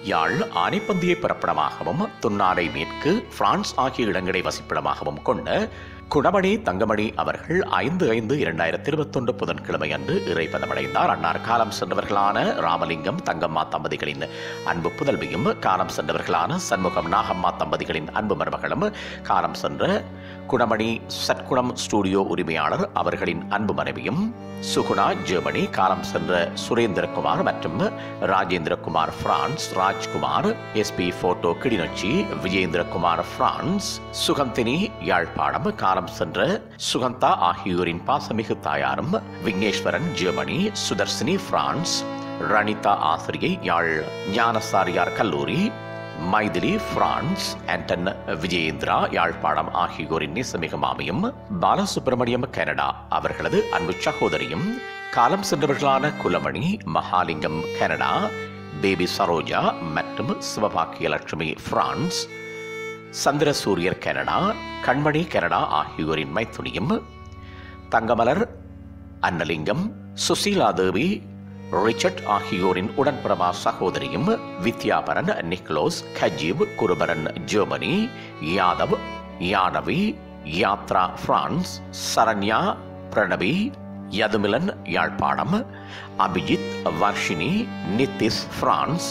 யாழ் ஆனைப்பந்தியை பிறப்பிடமாகவும் துன்னாரை மேற்கு பிரான்ஸ் ஆகிய இடங்களை வசிப்பிடமாகவும் கொண்ட குணமணி தங்கமணி அவர்கள் ஐந்து ஐந்து இரண்டாயிரத்தி இருபத்தொன்று புதன்கிழமை அன்று இறைப்பதமடைந்தார் அன்னார் காலம் சென்றவர்களான ராமலிங்கம் தங்கம்மா தம்பதிகளின் அன்பு புதல்வியும் காலம் சென்றவர்களான சண்முகம் நாகம்மா தம்பதிகளின் அன்பு மருமகளும் காலம் சென்ற குணமணி சட்குணம் ஸ்டூடியோ உரிமையாளர் அவர்களின் அன்பு மனைவியும் சுகுணா ஜெர்மனி காலம் சென்ற சுரேந்திரகுமார் மற்றும் Rajendrakumar France Rajkumar SP photo Kilinochchi Vijendrakumar France Suganthini Yazhpanam காலம் சென்ற சுகந்தா ஆகியோரின் பாசமிகு தாயாரும் விக்னேஸ்வரன் ஜெர்மனி சுதர்சினி பிரான்ஸ் ரணிதா ஆசிரியை யாழ் ஞானசாரியார் கல்லூரி மைதிலி பிரான்ஸ் ஆண்டன் விஜயேந்திரா யாழ்ப்பாணம் ஆகியோரின் நேசமிகு மாமியும் பாலசுப்பிரமணியம் கனடா அவர்களது அன்பு சகோதரியும் காலம் சென்றவர்களான குலமணி மகாலிங்கம் கனடா பேபி சரோஜா மற்றும் Sivabakkiyaletchumi France Chandrasooriyar Canada Kanmani Canada ஆகியோரின் மைத்துனியும் தங்கமலர் அன்னலிங்கம் சுசீலா தேவி ரிச்சர்ட் ஆகியோரின் உடன்பிறவா சகோதரியும் Vidyaparan Niklos Gajeep Kuruparan Germany Yadav Yanavi Yathra France Saranya Pranavi Yathumilan Yazhpanam Abhijit Varshini Nithis France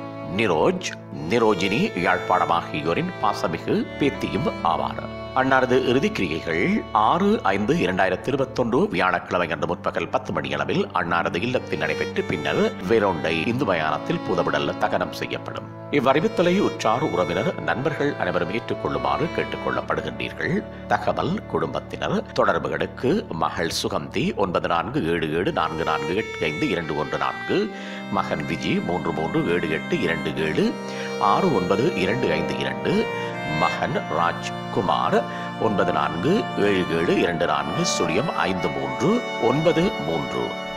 Niroj Nirojini Yazhpanam ஆகியோரின் பாசமிகு பேத்தியும் ஆவார் அன்னாரது இறுதிக்கிரியைகள் ஆறு ஐந்து இரண்டாயிரத்தி இருபத்தொன்று வியாழக்கிழமை அன்று முற்பகல் பத்து மணி அளவில் அன்னாரது இல்லத்தில் நடைபெற்று பின்னர் வேரோண்டை இந்து மயானத்தில் புதவிடல் தகனம் செய்யப்படும் இவ்வறிவித்தலை உற்றார் உறவினர் நண்பர்கள் அனைவரும் ஏற்றுக்கொள்ளுமாறு கேட்டுக் கொள்ளப்படுகின்றீர்கள் தகவல் குடும்பத்தினர் தொடர்புகளுக்கு மகள் சுகந்தி ஒன்பது நான்கு ஏழு ஏழு நான்கு நான்கு எட்டு ஐந்து இரண்டு ஒன்று நான்கு மகன் விஜி மூன்று மூன்று ஏழு எட்டு இரண்டு ஏழு ஆறு ஒன்பது இரண்டு ஐந்து இரண்டு மகன் ராஜ்குமார் ஒன்பது நான்கு ஏழு ஏழு இரண்டு நான்கு சுழியம் ஐந்து மூன்று ஒன்பது மூன்று